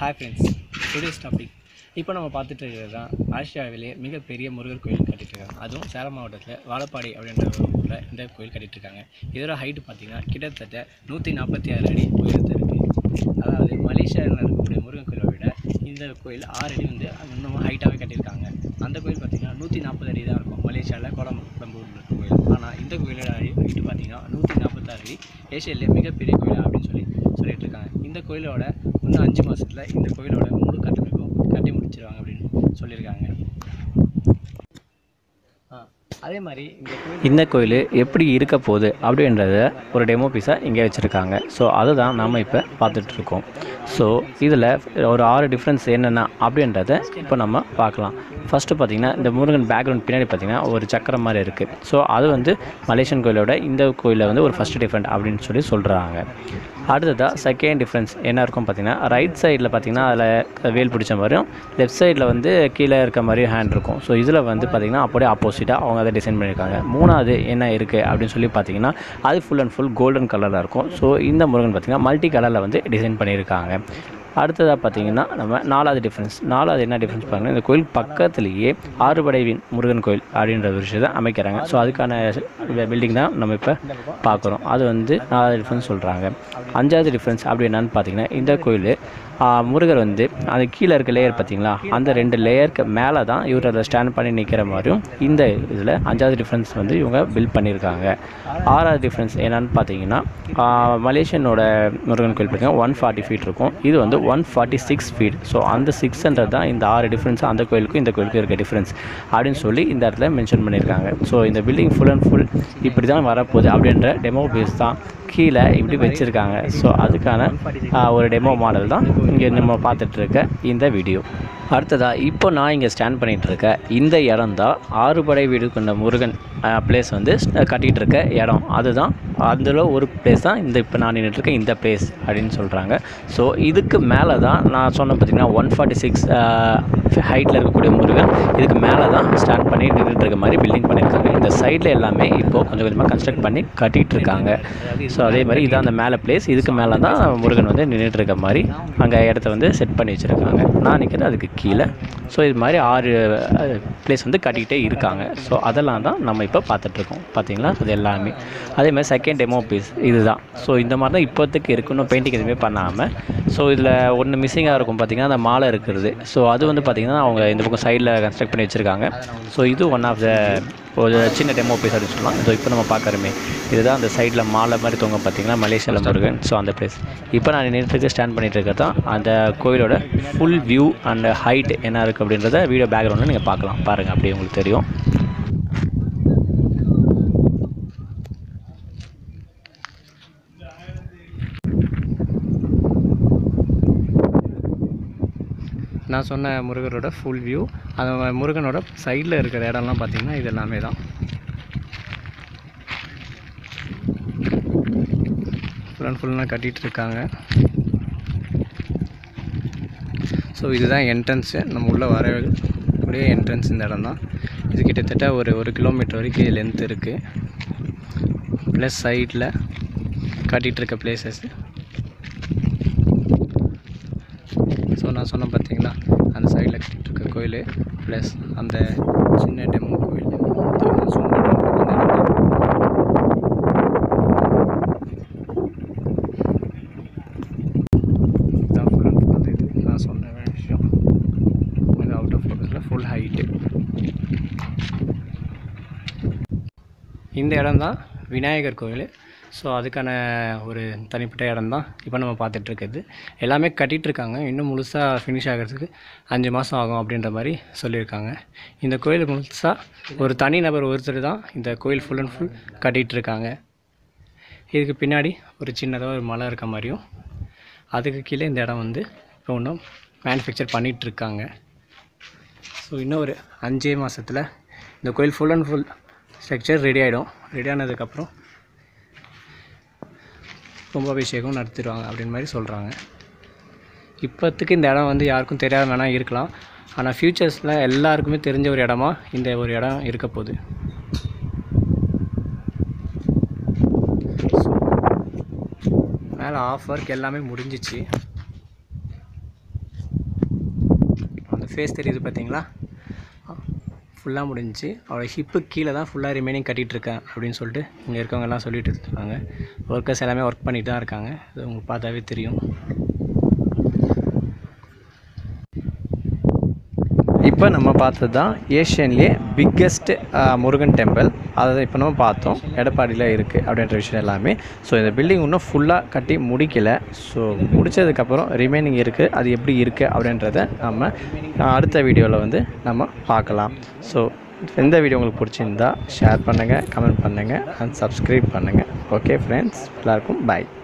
Hi friends today's topic இப்போ நம்ம பார்த்துட்டு இருக்கிறது தான் ஆசியாவிலே மிகப்பெரிய முருகர் கோயில் கட்டிட்டு இருக்காங்க அதுவும் சேலம் மாவட்டத்தில் வாழப்பாடி அப்படின்ற ஒரு ஊரில் இந்த கோயில் கட்டிட்டு இருக்காங்க இதோட ஹைட்டு பார்த்தீங்கன்னா கிட்டத்தட்ட நூற்றி நாற்பத்தி ஆறு அடி உயரத்தில் இருக்குது அதாவது மலேசியாவில் இருக்கக்கூடிய முருகன் கோயிலை விட இந்த கோயில் ஆறு அடி வந்து இன்னும் ஹைட்டாகவே கட்டியிருக்காங்க அந்த கோயில் பார்த்தீங்கன்னா நூற்றி நாற்பது அடி தான் இருக்கும் மலேசியாவில் கோலம்பூரில் இருக்க கோயில் ஆனால் இந்த கோயிலோட ஹைட்டு பார்த்தீங்கன்னா நூற்றி நாற்பத்தாறு அடி ஏஷியாவிலே மிகப்பெரிய கோயில் அப்படின்னு சொல்லி சொல்லிட்டு இருக்காங்க இந்த கோயிலோட இன்னும் அஞ்சு மாதத்தில் இந்த கோயிலோட முழு கட்டமைப்பும் கட்டி முடிச்சிருவாங்க அப்படின்னு சொல்லியிருக்காங்க ஆ, அதே மாதிரி இந்த கோயில் இந்த கோயில் எப்படி இருக்க போகுது அப்படின்றத ஒரு டெமோ பீஸாக இங்கே வச்சுருக்காங்க ஸோ அதை தான் நாம் இப்போ பார்த்துட்ருக்கோம் ஸோ இதில் ஒரு ஆறு டிஃப்ரென்ஸ் என்னென்ன அப்படின்றத இப்போ நம்ம பார்க்கலாம் ஃபஸ்ட்டு பார்த்திங்கன்னா இந்த முருகன் பேக்ரவுண்ட் பின்னாடி பார்த்திங்கன்னா ஒரு சக்கரம் மாதிரி இருக்குது ஸோ அது வந்து மலேசியன் கோயிலோட இந்த கோயிலில் வந்து ஒரு ஃபஸ்ட்டு டிஃப்ரெண்ட் அப்படின்னு சொல்லி சொல்கிறாங்க அடுத்ததாக செகண்ட் டிஃப்ரென்ஸ் என்ன இருக்கும் பார்த்திங்கன்னா ரைட் சைடில் பார்த்திங்கன்னா அதில் வேல் பிடிச்ச மாதிரியும் லெஃப்ட் சைடில் வந்து கீழே இருக்க மாதிரியும் ஹேண்ட் இருக்கும் ஸோ இதில் வந்து பார்த்திங்கன்னா அப்படியே ஆப்போசிட்டாக அவங்க அதை டிசைன் பண்ணியிருக்காங்க மூணாவது என்ன இருக்குது அப்படின்னு சொல்லி பார்த்தீங்கன்னா அது ஃபுல் அண்ட் ஃபுல் கோல்டன் கலரில் இருக்கும் ஸோ இந்த முருகன் பார்த்திங்கன்னா மல்டி கலரில் வந்து டிசைன் பண்ணியிருக்காங்க அடுத்ததாக பார்த்தீங்கன்னா நம்ம நாலாவது டிஃப்ரென்ஸ் நாலாவது என்ன டிஃப்ரென்ஸ் பாருங்கள் இந்த கோயில் பக்கத்துலேயே ஆறுபடைவின் முருகன் கோயில் அப்படின்ற ஒரு விஷயத்தை அமைக்கிறாங்க ஸோ அதுக்கான பில்டிங் தான் நம்ம இப்போ பார்க்குறோம் அது வந்து நாலாவது டிஃப்ரென்ஸ் சொல்கிறாங்க அஞ்சாவது டிஃப்ரென்ஸ் அப்படி என்னன்னு பார்த்தீங்கன்னா இந்த கோயில் ஆ, முருகர் வந்து அது கீழே இருக்க லேயர் பார்த்தீங்களா அந்த ரெண்டு லேயருக்கு மேலே தான் இவர் அதை ஸ்டாண்ட் பண்ணி நிற்கிற மாதிரியும் இந்த இதில் அஞ்சாவது டிஃப்ரென்ஸ் வந்து இவங்க பில்ட் பண்ணியிருக்காங்க ஆறாவது டிஃப்ரென்ஸ் என்னன்னு பார்த்தீங்கன்னா ஆ, மலேசியனோட முருகன் கோயில் பார்த்தீங்கன்னா ஒன் ஃபார்ட்டி ஃபீட் இருக்கும் இது வந்து one forty six feet so அந்த சிக்ஸ்ன்றது தான் இந்த ஆறு டிஃப்ரென்ஸ் அந்த கோயிலுக்கும் இந்த கோயிலுக்கும் இருக்க டிஃப்ரென்ஸ் அப்படின்னு சொல்லி இந்த இடத்துல மென்ஷன் பண்ணியிருக்காங்க ஸோ இந்த பில்டிங் ஃபுல் அண்ட் ஃபுல் இப்படி தான் வரப்போகுது அப்படின்ற டெமோ பேஸ் தான் கீழே இப்படி வச்சுருக்காங்க ஸோ அதுக்கான ஆ, ஒரு டெமோ மாடல் தான் இங்கே நம்ம பார்த்துட்டு இருக்க இந்த வீடியோ அடுத்ததாக இப்போ நான் இங்கே ஸ்டாண்ட் பண்ணிகிட்டு இருக்க இந்த இடம் தான் ஆறுபடை வீடு கொண்ட முருகன் பிளேஸ் வந்து ஸ்- கட்டிகிட்டு இருக்க இடம் அதுதான் அதில் ஒரு பிளேஸ் தான் இந்த இப்போ நான் நின்றுட்டு இருக்க இந்த பிளேஸ் அப்படின்னு சொல்கிறாங்க ஸோ இதுக்கு மேலே தான் நான் சொன்ன பார்த்தீங்கன்னா ஒன் ஃபார்ட்டி சிக்ஸ் ஹைட்டில் இருக்கக்கூடிய முருகன் இதுக்கு மேலே தான் ஸ்டாண்ட் பண்ணி நின்றுட்டு இருக்க மாதிரி பில்டிங் பண்ணியிருக்காங்க இந்த சைடில் எல்லாமே இப்போது கொஞ்சம் கொஞ்சமாக கன்ஸ்ட்ரக்ட் பண்ணி கட்டிகிட்டு இருக்காங்க ஸோ அதே மாதிரி இதான் அந்த மேலே பிளேஸ் இதுக்கு மேலே தான் முருகன் வந்து நின்றுட்டு இருக்க மாதிரி அங்கே இடத்த வந்து செட் பண்ணி வச்சுருக்காங்க நான் நிற்கிறது அதுக்கு கீழே ஸோ இது மாதிரி ஆறு பிளேஸ் வந்து கட்டிக்கிட்டே இருக்காங்க ஸோ அதெல்லாம் தான் நம்ம இப்போ பார்த்துட்ருக்கோம் பார்த்தீங்களா அது எல்லாமே அதே மாதிரி செகண்ட் டெமோ பீஸ் இதுதான் ஸோ இந்த மாதிரி தான் இப்போதைக்கு இருக்குன்னு பெயிண்டிங் எதுவுமே பண்ணாமல் ஸோ இதில் ஒன்று மிஸ்ஸிங்காக இருக்கும் பார்த்தீங்கன்னா அந்த மாலை இருக்கிறது ஸோ அது வந்து பார்த்திங்கன்னா அவங்க இந்த பக்கம் சைடில் கன்ஸ்ட்ரக்ட் பண்ணி வச்சுருக்காங்க ஸோ இது ஒன் ஆஃப் த ஒரு சின்ன டெமோ பீஸ் அப்படின்னு சொல்லலாம் ஸோ இப்போ நம்ம பார்க்குறோமே இதுதான் அந்த சைடில் மாலை மாதிரி தொங்க பார்த்தீங்கன்னா மலேசியாவில் முருகன் ஸோ அந்த பிளேஸ் இப்போ நான் நின்றுட்டு ஸ்டாண்ட் பண்ணிட்டு இருக்கிறது தான் அந்த கோயிலோட ஃபுல் வியூ அண்ட் ஹைட் என்ன இருக்குது அப்படின்றத வீடியோ பேக்ரவுண்டில் நீங்கள் பார்க்கலாம் பாருங்கள் அப்படியே உங்களுக்கு தெரியும் நான் சொன்ன முருகரோட ஃபுல் வியூ அந்த முருகனோட சைடில் இருக்கிற இடம்லாம் பார்த்தீங்கன்னா இது எல்லாமே தான் ஃபுல் அண்ட் ஃபுல்லாக கட்டிகிட்டு இருக்காங்க ஸோ இதுதான் என்ட்ரன்ஸு நம்ம உள்ளே வரக்கூடிய என்ட்ரன்ஸ் இந்த இடம் தான் இது கிட்டத்தட்ட ஒரு ஒரு கிலோமீட்டர் வரைக்கும் லென்த் இருக்குது ப்ளஸ் சைடில் கட்டிகிட்டு இருக்க பிளேசஸ் ஸோ நான் சொன்னேன் பார்த்தீங்களா அந்த சைடில் கட்டிட்டு இருக்க கோயில் ப்ளஸ் அந்த சின்ன டெமோ கோயில் இதோ நான் zoom பண்றேன். இந்த இடம் தான். இதான் full and full அந்த இது நான் சொன்ன விஷயம் இது அவுட் ஆஃப் ஃபோக்கஸில் ஃபுல் ஹைட்டு இந்த இடம் தான் விநாயகர் கோயில் ஸோ அதுக்கான ஒரு தனிப்பட்ட இடம் தான் இப்போ நம்ம பார்த்துட்டு இருக்கிறது எல்லாமே கட்டிட்டு இருக்காங்க இன்னும் முழுசாக ஃபினிஷ் ஆகிறதுக்கு அஞ்சு மாதம் ஆகும் அப்படின்ற மாதிரி சொல்லியிருக்காங்க இந்த கோயில் முழுசாக ஒரு தனி நபர் ஒருத்தர் தான் இந்த கோயில் ஃபுல் அண்ட் ஃபுல் கட்டிகிட்டு இருக்காங்க இதுக்கு பின்னாடி ஒரு சின்னதாக ஒரு மலை இருக்க மாதிரியும் அதுக்கு கீழே இந்த இடம் வந்து இப்போ இன்னும் மேனுஃபேக்சர் பண்ணிகிட்டு இருக்காங்க ஸோ இன்னும் ஒரு அஞ்சே மாதத்தில் இந்த கோயில் full and full structure ready ஆகிடும் ரெடி ஆனதுக்கப்புறம் கும்பாபிஷேகம் நடத்திடுவாங்க அப்படின்னு மாதிரி சொல்கிறாங்க இப்போத்துக்கு இந்த இடம் வந்து யாருக்கும் தெரியாத வேணா இருக்கலாம் ஆனால் ஃப்யூச்சர்ஸில் எல்லாருக்குமே தெரிஞ்ச ஒரு இடமா இந்த ஒரு இடம் இருக்க போகுது மேலே ஆஃப் ஒர்க் எல்லாமே முடிஞ்சிச்சு ஃபேஸ் தெரியுது பார்த்தீங்களா ஃபுல்லாக முடிஞ்சு அவரோட ஹிப்பு கீழே தான் ஃபுல்லாக ரிமைனிங் கட்டிகிட்டு இருக்கேன் அப்படின்னு சொல்லிட்டு இங்கே இருக்கவங்க எல்லாம் சொல்லிட்டு இருக்காங்க ஒர்க்கர்ஸ் எல்லாமே ஒர்க் பண்ணிட்டு தான் இருக்காங்க அது உங்களுக்கு பார்த்தாவே தெரியும் இப்போ நம்ம பார்த்தது தான் ஏஷியன்லேயே பிக்கெஸ்ட் முருகன் டெம்பிள் அதை இப்போ நம்ம பார்த்தோம் எடப்பாடியில் இருக்குது அப்படின்ற விஷயம் எல்லாமே ஸோ இந்த பில்டிங் இன்னும் ஃபுல்லாக கட்டி முடிக்கலை ஸோ முடித்ததுக்கப்புறம் ரிமைனிங் இருக்குது அது எப்படி இருக்குது அப்படின்றத நம்ம அடுத்த வீடியோவில் வந்து நம்ம பார்க்கலாம் ஸோ இந்த வீடியோ உங்களுக்கு பிடிச்சிருந்தா ஷேர் பண்ணுங்கள் கமெண்ட் பண்ணுங்கள் அண்ட் சப்ஸ்கிரைப் பண்ணுங்கள் ஓகே ஃப்ரெண்ட்ஸ் எல்லாருக்கும் பாய்